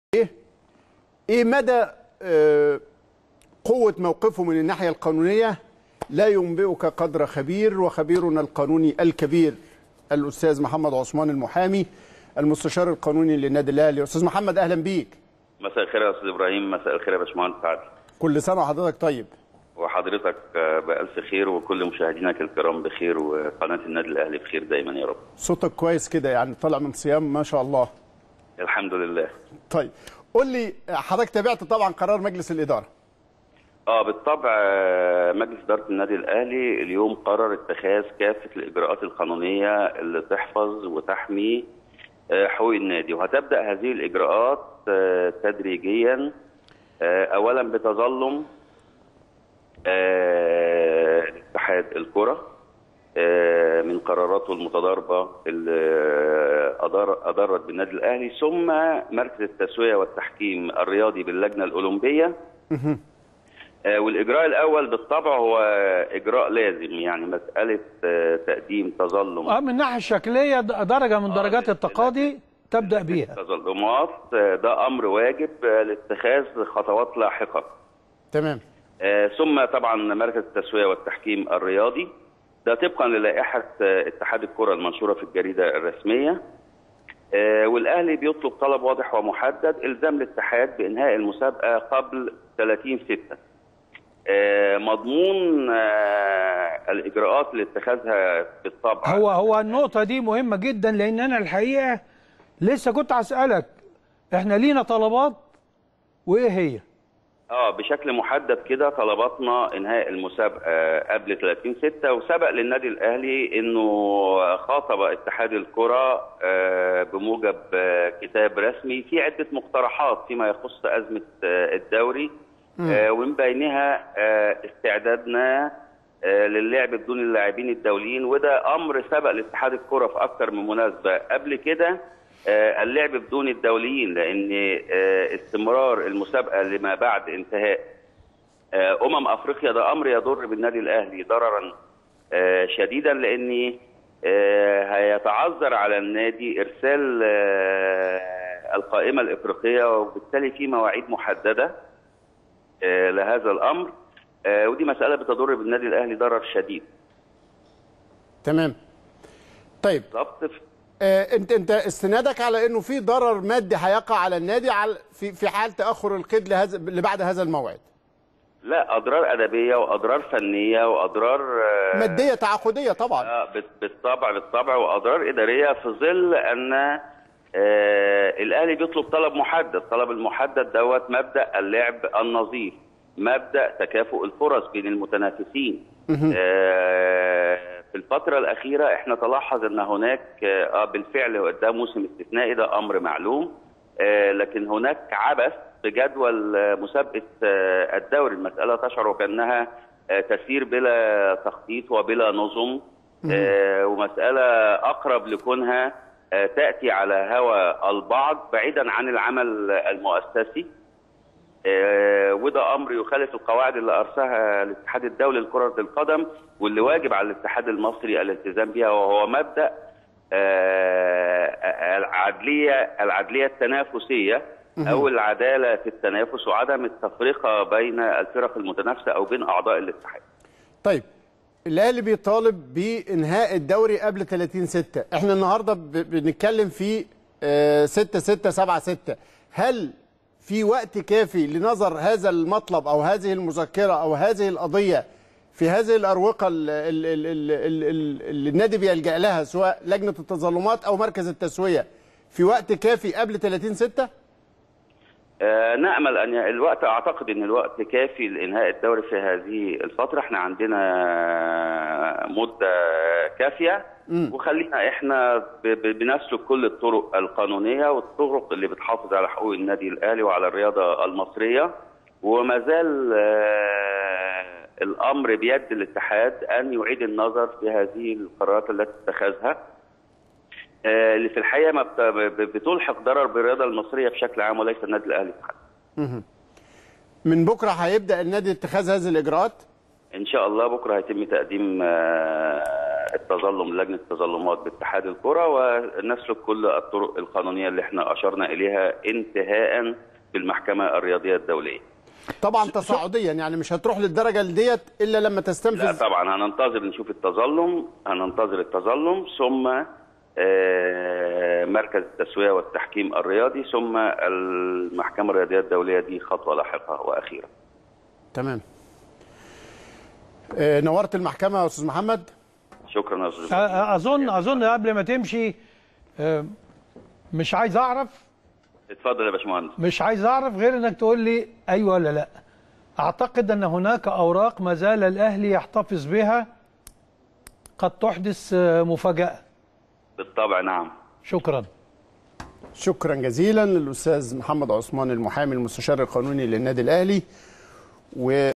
ايه ايه مدى آه، قوة موقفه من الناحية القانونية لا ينبئك قدر خبير وخبيرنا القانوني الكبير الأستاذ محمد عثمان المحامي المستشار القانوني للنادي الأهلي أستاذ محمد أهلا بيك مساء الخير يا استاذ ابراهيم مساء الخير يا باشمهندس عادل كل سنة وحضرتك طيب وحضرتك آه، بألف خير وكل مشاهدينك الكرام بخير وقناة النادي الأهلي بخير دايما يا رب صوتك كويس كده يعني طالع من صيام ما شاء الله الحمد لله طيب قول لي حضرتك تابعت طبعا قرار مجلس الإدارة اه بالطبع آه، مجلس إدارة النادي الأهلي اليوم قرر اتخاذ كافة الإجراءات القانونية اللي تحفظ وتحمي آه، حقوق النادي وهتبدأ هذه الإجراءات آه، تدريجيا آه، أولا بتظلم آه، اتحاد الكرة آه، من قراراته المتضاربة اللي أضر- أضرت بالنادي الأهلي ثم مركز التسوية والتحكيم الرياضي باللجنة الأولمبية آه، والإجراء الأول بالطبع هو إجراء لازم يعني مسألة آه، تقديم تظلم اه من الناحيه الشكليه د- درجه من درجات التقاضي تبدا بيها تظلمات آه، ده أمر واجب آه، لاتخاذ خطوات لاحقة تمام آه، ثم طبعا مركز التسويه والتحكيم الرياضي ده طبقا للائحه آه، اتحاد الكره المنشوره في الجريده الرسميه آه، والاهلي بيطلب طلب واضح ومحدد الزام الاتحاد بانهاء المسابقه قبل 30 6 مضمون آه، الاجراءات اللي اتخذها بالطبع هو هو النقطه دي مهمه جدا لان انا الحقيقه لسه كنت هسالك احنا لينا طلبات وايه هي اه بشكل محدد كده طلباتنا انهاء المسابقه قبل 30 6 وسبق للنادي الاهلي انه خاطب اتحاد الكره آه، بموجب آه، كتاب رسمي في عده مقترحات فيما يخص ازمه آه، الدوري آه، ومن بينها آه، استعدادنا آه، للعب بدون اللاعبين الدوليين وده امر سبق لاتحاد الكره في اكثر من مناسبه قبل كده آه، اللعب بدون الدوليين لان آه، استمرار المسابقه لما بعد انتهاء آه، امم افريقيا ده امر يضر بالنادي الاهلي ضررا آه، شديدا لان آه، هيتعذر على النادي ارسال آه، القائمه الافريقيه وبالتالي في مواعيد محدده آه، لهذا الامر آه، ودي مساله بتضر بالنادي الاهلي ضرر شديد تمام طيب بالظبط آه، انت انت استنادك على انه في ضرر مادي هيقع على النادي على في في حال تاخر القيد لهذا لبعد هذا الموعد لا اضرار ادبيه واضرار فنيه واضرار آه، ماديه تعاقديه طبعا آه، بال- بالطبع بالطبع واضرار اداريه في ظل ان آه، الاهلي بيطلب طلب محدد، طلب المحدد دوت مبدا اللعب النظيف، مبدا تكافؤ الفرص بين المتنافسين. آه، في الفتره الاخيره احنا تلاحظ ان هناك اه آه، بالفعل ده موسم استثنائي ده امر معلوم آه، لكن هناك عبث بجدول آه، مسابقه آه، الدوري، المساله تشعر بانها آه، تسير بلا تخطيط وبلا نظم آه، ومسألة أقرب لكونها آه، تأتي على هوى البعض بعيدا عن العمل المؤسسي آه، وده أمر يخالف القواعد اللي أرساها الاتحاد الدولي لكرة القدم واللي واجب على الاتحاد المصري الالتزام بها وهو مبدأ آه، العدلية العدلية التنافسية أو العدالة في التنافس وعدم التفرقة بين الفرق المتنافسة أو بين أعضاء الاتحاد طيب الاهلي بيطالب بانهاء الدوري قبل 30 6 احنا النهارده ب- بنتكلم في 6 6 7 6 هل في وقت كافي لنظر هذا المطلب او هذه المذكره او هذه القضيه في هذه الاروقه ال- ال- ال- ال- ال- ال- اللي النادي بيلجا لها سواء لجنه التظلمات او مركز التسويه في وقت كافي قبل 30 6 آه، نأمل أن ي- الوقت أعتقد أن الوقت كافي لإنهاء الدوري في هذه الفترة احنا عندنا مدة كافية وخلينا احنا ب- ب- بنسلك كل الطرق القانونية والطرق اللي بتحافظ على حقوق النادي الأهلي وعلى الرياضة المصرية وما زال آه، الأمر بيد الاتحاد أن يعيد النظر في هذه القرارات التي اتخذها آه، اللي في الحقيقه ما بت- ب- بتلحق ضرر بالرياضه المصريه بشكل عام وليس النادي الاهلي فقط. من بكره هيبدا النادي اتخاذ هذه الاجراءات ان شاء الله بكره هيتم تقديم آه، التظلم لجنه التظلمات باتحاد الكره ونسلك كل الطرق القانونيه اللي احنا اشرنا اليها انتهاء بالمحكمه الرياضيه الدوليه. طبعا تصاعديا يعني مش هتروح للدرجه ديت الا لما لا تستنفذ طبعا هننتظر نشوف التظلم هننتظر التظلم ثم آه، مركز التسويه والتحكيم الرياضي ثم المحكمه الرياضيه الدوليه دي خطوه لاحقه واخيره. تمام آه، نورت المحكمه يا استاذ محمد شكرا يا استاذ أ- اظن اظن قبل ما تمشي آه، مش عايز اعرف اتفضل يا باشمهندس. مش عايز اعرف غير انك تقول لي ايوه ولا لا اعتقد ان هناك اوراق ما زال الاهلي يحتفظ بها قد تحدث آه، مفاجاه بالطبع نعم. شكرا شكرا جزيلا للاستاذ محمد عثمان المحامي المستشار القانوني للنادي الاهلي و